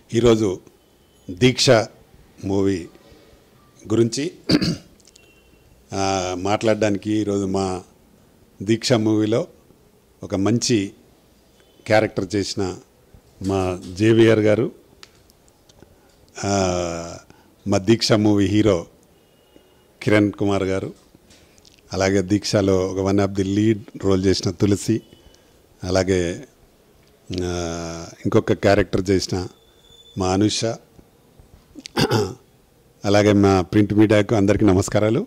ఈరోజు దీక్ష మూవీ గురించి ఆ, మాట్లాడడానికి ఈరోజు మా దీక్ష మూవీలో ఒక మంచి క్యారెక్టర్ చేసిన మా జేవిఆర్ గారు ఆ, మా దీక్ష మూవీ హీరో కిరణ్ కుమార్ గారు అలాగే దీక్షలో ఒక one of the lead role చేసిన తులసి అలాగే ఆ, ఇంకొక క్యారెక్టర్ చేసిన మా అనుష అలాగే మా ప్రింట్ మీడియాకు అందరికీ నమస్కారాలు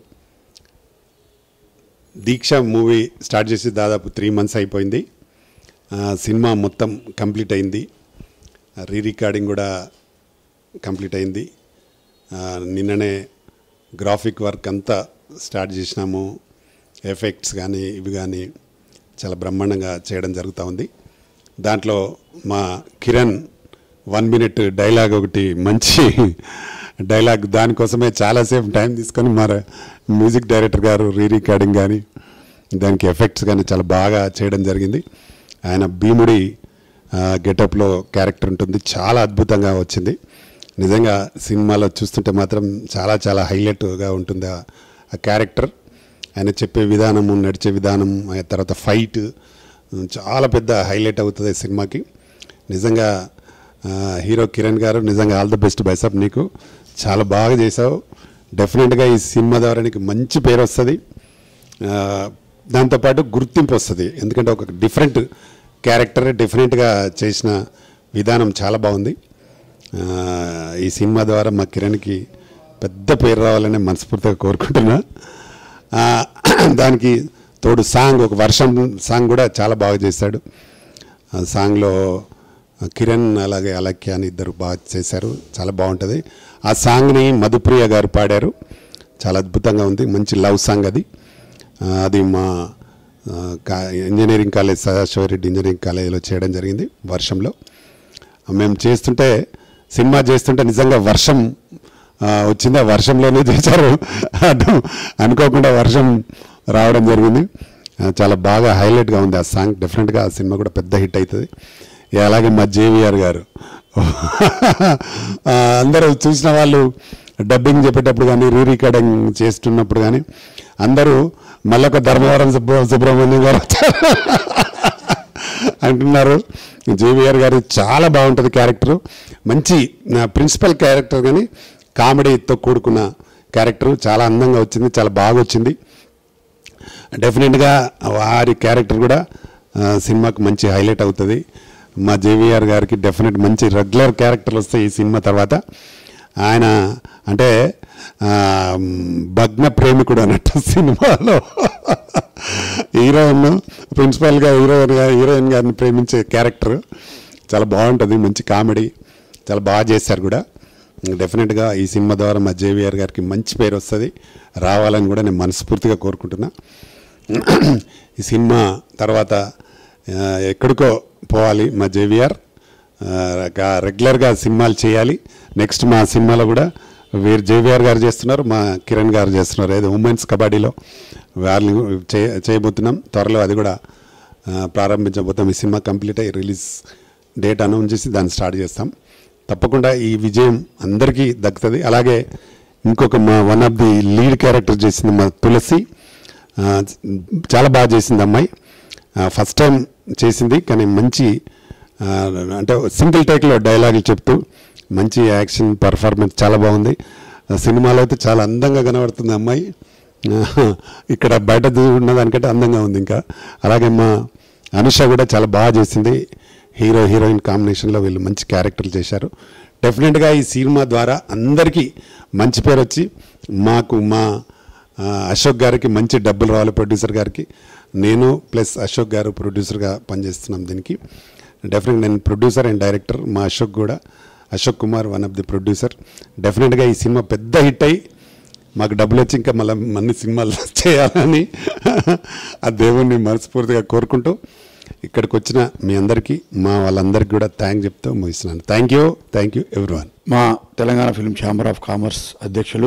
దీక్ష మూవీ స్టార్ట్ చేసి దాదాపు త్రీ మంత్స్ అయిపోయింది ఆ, సినిమా మొత్తం కంప్లీట్ అయింది రీ రికార్డింగ్ కూడా కంప్లీట్ అయింది ఆ, నిన్ననే గ్రాఫిక్ వర్క్ అంతా స్టార్ట్ చేసినాము ఎఫెక్ట్స్ కానీ ఇవి కానీ చాలా బ్రహ్మాండంగా చేయడం జరుగుతూ ఉంది దాంట్లో మా కిరణ్ వన్ మినిట్ డైలాగ్ ఒకటి మంచి డైలాగ్ దానికోసమే చాలాసేపు టైం తీసుకొని మరి మ్యూజిక్ డైరెక్టర్ గారు రీ రికార్డింగ్ కానీ దానికి ఎఫెక్ట్స్ కానీ చాలా బాగా చేయడం జరిగింది ఆయన భీముడి గెటప్లో క్యారెక్టర్ ఉంటుంది చాలా అద్భుతంగా వచ్చింది నిజంగా సినిమాలో చూస్తుంటే మాత్రం చాలా చాలా హైలైట్గా ఉంటుంది ఆ- ఆ క్యారెక్టర్ ఆయన చెప్పే విధానము నడిచే విధానం ఆ తర్వాత ఫైట్ చాలా పెద్ద హైలైట్ అవుతుంది ఈ సినిమాకి నిజంగా ఆ, హీరో కిరణ్ గారు నిజంగా ఆల్ ద బెస్ట్ బైసాబ్ నీకు చాలా బాగా చేసావు డెఫినెట్గా ఈ సినిమా ద్వారా నీకు మంచి పేరు వస్తుంది ఆ, దాంతోపాటు గుర్తింపు వస్తుంది ఎందుకంటే ఒక డిఫరెంట్ క్యారెక్టర్ డిఫరెంట్గా చేసిన విధానం చాలా బాగుంది ఆ, ఈ సినిమా ద్వారా మా కిరణ్కి పెద్ద పేరు రావాలని మనస్ఫూర్తిగా కోరుకుంటున్నా ఆ, దానికి తోడు సాంగ్ ఒక వర్షం సాంగ్ కూడా చాలా బాగా చేశాడు ఆ సాంగ్లో కిరణ్ అలాగే అలక్య అని ఇద్దరు బాగా చేశారు చాలా బాగుంటుంది ఆ సాంగ్ని మధుప్రియ గారు పాడారు చాలా అద్భుతంగా ఉంది మంచి లవ్ సాంగ్ అది ఆ, అది మా ఆ, కా- ఇంజనీరింగ్ కాలేజ్ సదాశివరెడ్డి ఇంజనీరింగ్ కాలేజీలో చేయడం జరిగింది వర్షంలో మేము చేస్తుంటే సినిమా చేస్తుంటే నిజంగా వర్షం ఆ, వచ్చింది ఆ వర్షంలోనే చేశారు అటు అనుకోకుండా వర్షం రావడం జరిగింది ఆ, చాలా బాగా హైలైట్గా ఉంది ఆ సాంగ్ డెఫినెట్గా ఆ సినిమా కూడా పెద్ద హిట్ అవుతుంది ఇక అలాగే మా జేవిఆర్ గారు ఆ, అందరూ చూసిన వాళ్ళు డబ్బింగ్ చెప్పేటప్పుడు కానీ రీ రికార్డింగ్ చేస్తున్నప్పుడు కానీ అందరూ మళ్ళొక ధర్మవరం సుబ్ర సుబ్రహ్మణ్యం గారు వచ్చారు అంటున్నారు జేవిఆర్ గారు చాలా బాగుంటుంది క్యారెక్టర్ మంచి ప్రిన్సిపల్ క్యారెక్టర్ కానీ కామెడీతో కూడుకున్న క్యారెక్టర్ చాలా అందంగా వచ్చింది చాలా బాగా వచ్చింది డెఫినెట్గా వారి క్యారెక్టర్ కూడా ఆ, సినిమాకు మంచి హైలైట్ అవుతుంది మా జేవిఆర్ గారికి డెఫినెట్ మంచి రెగ్యులర్ క్యారెక్టర్లు వస్తాయి ఈ సినిమా తర్వాత ఆయన అంటే ఆ, భగ్న ప్రేమికుడు అన్నట్టు సినిమాలో హీరోయిన్ ప్రిన్సిపల్గా హీరోయిన్గా హీరోయిన్ గారిని ప్రేమించే క్యారెక్టర్ చాలా బాగుంటుంది మంచి కామెడీ చాలా బాగా చేశారు కూడా డెఫినెట్గా ఈ సినిమా ద్వారా మా జేవిఆర్ గారికి మంచి పేరు వస్తుంది రావాలని కూడా నేను మనస్ఫూర్తిగా కోరుకుంటున్నా ఈ సినిమా తర్వాత ఆ, ఎక్కడికో పోవాలి మా జేవిఆర్ రెగ్యులర్గా సినిమాలు చేయాలి నెక్స్ట్ మా సినిమాలో కూడా వీరు జేవిఆర్ గారు చేస్తున్నారు మా కిరణ్ గారు చేస్తున్నారు ఏదో ఉమెన్స్ కబడ్డీలో వాళ్ళు చే చేయబోతున్నాం త్వరలో అది కూడా ఆ, ప్రారంభించబోతాం ఈ సినిమా కంప్లీట్ అయ్యి రిలీజ్ డేట్ అనౌన్స్ చేసి దాన్ని స్టార్ట్ చేస్తాం తప్పకుండా ఈ విజయం అందరికీ దక్కుతుంది అలాగే ఇంకొక మా one of the lead character చేసింది మా తులసి ఆ, చాలా బాగా చేసింది అమ్మాయి ఫస్ట్ టైం చేసింది కానీ మంచి ఆ, అంటే సింగిల్ టేక్లో డైలాగులు చెప్తూ మంచి యాక్షన్ పర్ఫార్మెన్స్ చాలా బాగుంది ఆ సినిమాలో అయితే చాలా అందంగా కనబడుతుంది అమ్మాయి ఆ, ఇక్కడ బయట ఉన్న దానికంటే అందంగా ఉంది ఇంకా అలాగే మా అనుష కూడా చాలా బాగా చేసింది హీరో హీరోయిన్ కాంబినేషన్లో వీళ్ళు మంచి క్యారెక్టర్లు చేశారు డెఫినెట్గా ఈ సినిమా ద్వారా అందరికీ మంచి పేరు వచ్చి మాకు మా ఆ, అశోక్ గారికి మంచి డబ్బులు రావాలి ప్రొడ్యూసర్ గారికి నేను ప్లస్ అశోక్ గారు ప్రొడ్యూసర్గా పనిచేస్తున్నాం దీనికి డెఫినెట్ నేను ప్రొడ్యూసర్ అండ్ డైరెక్టర్ మా అశోక్ కూడా Ashok Kumar one of the producer డెఫినెట్గా ఈ సినిమా పెద్ద హిట్ అయ్యి మాకు డబ్బులు వచ్చి ఇంకా మళ్ళీ మన్ని సినిమాలు చేయాలని ఆ దేవుణ్ణి మనస్ఫూర్తిగా కోరుకుంటూ ఇక్కడికి వచ్చిన మీ అందరికీ మా వాళ్ళందరికీ కూడా థ్యాంక్ చెప్తూ ముగిస్తున్నాను thank you thank you everyone మా Telangana film chamber of commerce అధ్యక్షులు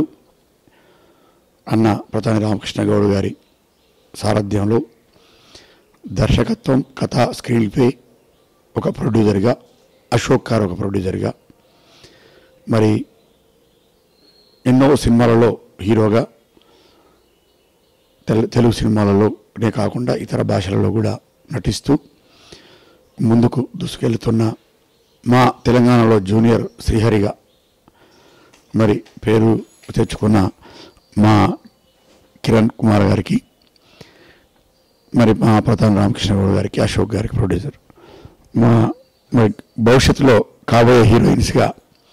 అన్న ప్రధాని రామకృష్ణ గౌడ్ గారి సారథ్యంలో దర్శకత్వం కథ స్క్రీన్ ప్లే ఒక ప్రొడ్యూసర్గా అశోక్ గారు ఒక ప్రొడ్యూసర్గా మరి ఎన్నో సినిమాలలో హీరోగా తెలు తెలుగు సినిమాలలోనే కాకుండా ఇతర భాషలలో కూడా నటిస్తూ ముందుకు దూసుకెళ్తున్న మా తెలంగాణలో జూనియర్ శ్రీహరిగా మరి పేరు తెచ్చుకున్న మా కిరణ్ కుమార్ గారికి మరి మా ప్రధాన రామకృష్ణ గౌడ్ గారికి అశోక్ గారికి ప్రొడ్యూసర్ మా మరి భవిష్యత్తులో కాబోయే హీరోయిన్స్గా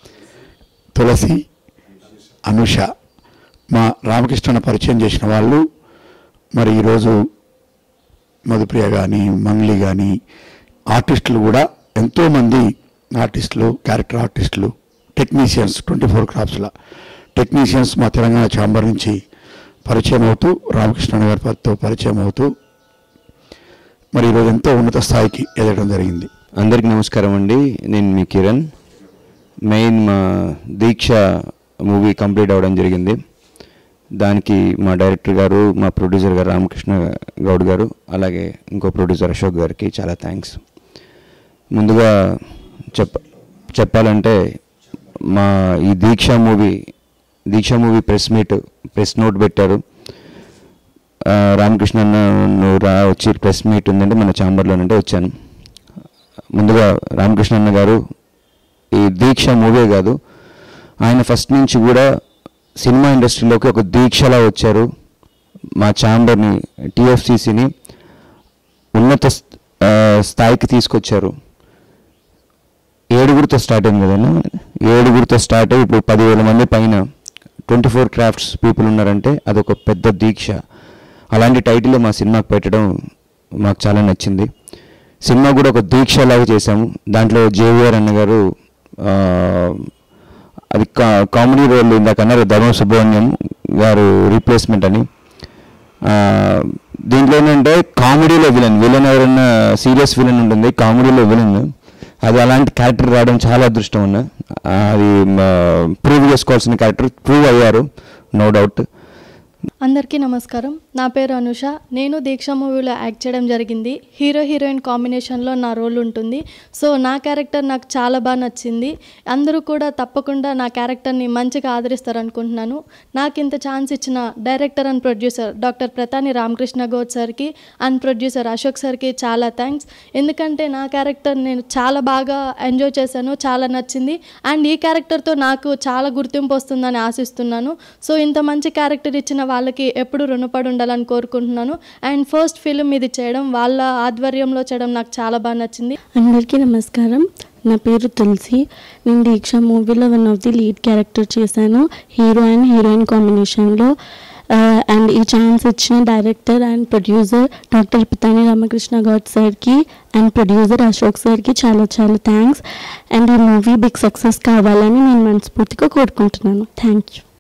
తులసి అనుష మా రామకృష్ణ పరిచయం చేసిన వాళ్ళు మరి ఈరోజు మధుప్రియ కానీ మంగ్లీ కానీ ఆర్టిస్టులు కూడా ఎంతోమంది ఆర్టిస్టులు క్యారెక్టర్ ఆర్టిస్టులు టెక్నీషియన్స్ ట్వంటీ ఫోర్ క్రాప్స్ల టెక్నీషియన్స్ మా తెలంగాణ ఛాంబర్ నుంచి పరిచయం అవుతూ రామకృష్ణ గారితో పరిచయం అవుతూ మరి ఈరోజు ఎంతో ఉన్నత స్థాయికి ఎదగడం జరిగింది అందరికి నమస్కారం అండి నేను మీ కిరణ్ మెయిన్ మా దీక్ష మూవీ కంప్లీట్ అవ్వడం జరిగింది దానికి మా డైరెక్టర్ గారు మా ప్రొడ్యూసర్ గారు రామకృష్ణ గౌడ్ గారు అలాగే ఇంకో ప్రొడ్యూసర్ అశోక్ గారికి చాలా థ్యాంక్స్ ముందుగా చెప్ప చెప్పాలంటే మా ఈ Deeksha movie Deeksha movie press meet press note పెట్టారు ఆ, రామకృష్ణ అన్న నువ్వు రా వచ్చి ప్రెస్ మీట్ ఉందంటే మన ఛాంబర్లోనంటే వచ్చాను ముందుగా రామకృష్ణ అన్న గారు ఈ దీక్ష మూవీ కాదు ఆయన ఫస్ట్ నుంచి కూడా సినిమా ఇండస్ట్రీలోకి ఒక దీక్షలా వచ్చారు మా ఛాంబర్ని టీఎఫ్సిసిని ఉన్నత స్థ- ఆ, స్థాయికి తీసుకొచ్చారు ఏడుగురితో స్టార్ట్ అయింది కదన్నా ఏడుగురితో స్టార్ట్ అయ్యి ఇప్పుడు పదివేల మంది పైన ట్వంటీ ఫోర్ క్రాఫ్ట్స్ పీపుల్ ఉన్నారంటే అదొక పెద్ద దీక్ష అలాంటి టైటిల్ మా సినిమాకి పెట్టడం మాకు చాలా నచ్చింది సినిమా కూడా ఒక దీక్ష లాగా చేశాము దాంట్లో జేవిఆర్ అన్న గారు ఆ, అది కా కామెడీ రోల్ ఇందాక అన్నారు ధర్మ సుబ్రహ్మణ్యం గారు రీప్లేస్మెంట్ అని ఆ, దీంట్లో ఏంటంటే కామెడీలో విలన్ విలన్ ఎవరన్నా సీరియస్ విలన్ ఉంటుంది కామెడీలో విలన్ అది అలాంటి క్యారెక్టర్ రావడం చాలా అదృష్టం అన్న ఆ, అది ప్రూవ్ చేసుకోవాల్సిన క్యారెక్టర్ ప్రూవ్ అయ్యారు నో డౌట్ అందరికీ నమస్కారం నా పేరు అనుష నేను దీక్ష మూవీలో యాక్ట్ చేయడం జరిగింది హీరో హీరోయిన్ కాంబినేషన్లో నా రోల్ ఉంటుంది సో నా క్యారెక్టర్ నాకు చాలా బాగా నచ్చింది అందరూ కూడా తప్పకుండా నా క్యారెక్టర్ని మంచిగా ఆదరిస్తారు అనుకుంటున్నాను నాకు ఇంత ఛాన్స్ ఇచ్చిన director and producer doctor Pratani Ramakrishna Goud సార్కి అండ్ ప్రొడ్యూసర్ అశోక్ సార్కి చాలా థ్యాంక్స్ ఎందుకంటే నా క్యారెక్టర్ నేను చాలా బాగా ఎంజాయ్ చేశాను చాలా నచ్చింది అండ్ ఈ క్యారెక్టర్తో నాకు చాలా గుర్తింపు వస్తుందని ఆశిస్తున్నాను సో ఇంత మంచి క్యారెక్టర్ ఇచ్చిన వాళ్ళకి ఎప్పుడు రుణపడి ఉండాలని కోరుకుంటున్నాను అండ్ ఫస్ట్ ఫిలిం ఇది చేయడం వాళ్ళ ఆధ్వర్యంలో చేయడం నాకు చాలా బాగా నచ్చింది అందరికీ నమస్కారం నా పేరు తులసి నేను దీక్ష మూవీలో one of the lead character చేశాను హీరో అండ్ హీరోయిన్ కాంబినేషన్లో అండ్ ఈ ఛాన్స్ ఇచ్చిన director and producer doctor Pitani Ramakrishna Goud సార్కి అండ్ ప్రొడ్యూసర్ అశోక్ సార్కి చాలా చాలా థ్యాంక్స్ అండ్ ఈ మూవీ బిగ్ సక్సెస్ కావాలని నేను మనస్ఫూర్తిగా కోరుకుంటున్నాను థ్యాంక్ యూ